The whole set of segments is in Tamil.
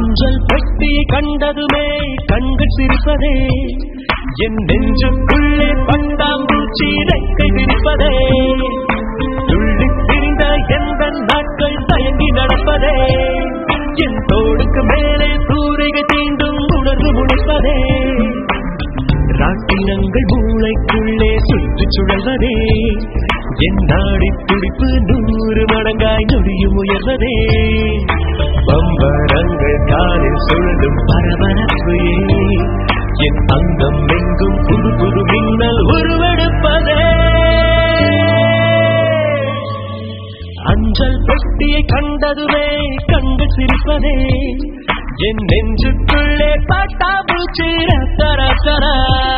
அஞ்சல் பெட்டி கண்டதுமே கண்கள் சிரிப்பதே என் நெஞ்சுக்குள்ளே பட்டாம்பூச்சி ரெக்கை விரிப்பதே துள்ளி திரிந்த எந்த நாட்கள் தயங்கி நடப்பதே என் தோடுக்கு மேலே சூரிய தீண்டும் உணர்வு முளைப்பதே ராட்டினங்கள் மூளைக்குள்ளே சுற்றி சுழல்வதே என் நாடி துடிப்பு நூறு மடங்காய் நொடியும் உயர்வதே பம்பரங்கள் காலில் சுழலும் பரபரப்பு ஏன் என் அங்கம் எங்கும் புது புது மின்னல் உருவெடுப்பதே அஞ்சல் பெட்டியை கண்டதுமே கண்கள் சிரிப்பதே என் நெஞ்சுக்குள்ளே பட்டாம்பூச்சி ரத்தரத்தரா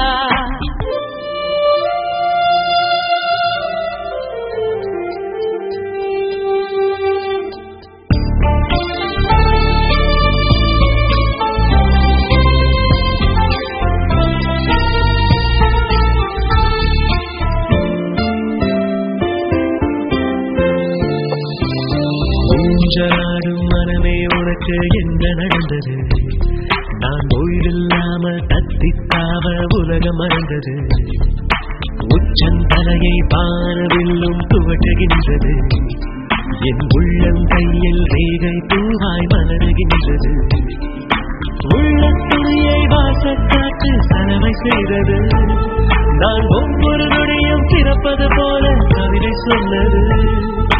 ஊஞ்சலாடும் மனமே உனக்கு என்ன நடந்தது நான் ஓய்வில்லாம தத்தித்தாவ உலகம் மறந்தது உச்சந்தலையை பாரவில்லும் துவட்டுகின்றது என் உள்ளம் கையில் ரேகை பூவாய் மலருகின்றது உள்ளத்துணியை வாசக்காற்று சலவை செய்தது நான் ஒவ்வொரு நொடியும் பிறப்பது போல கவிதை சொன்னது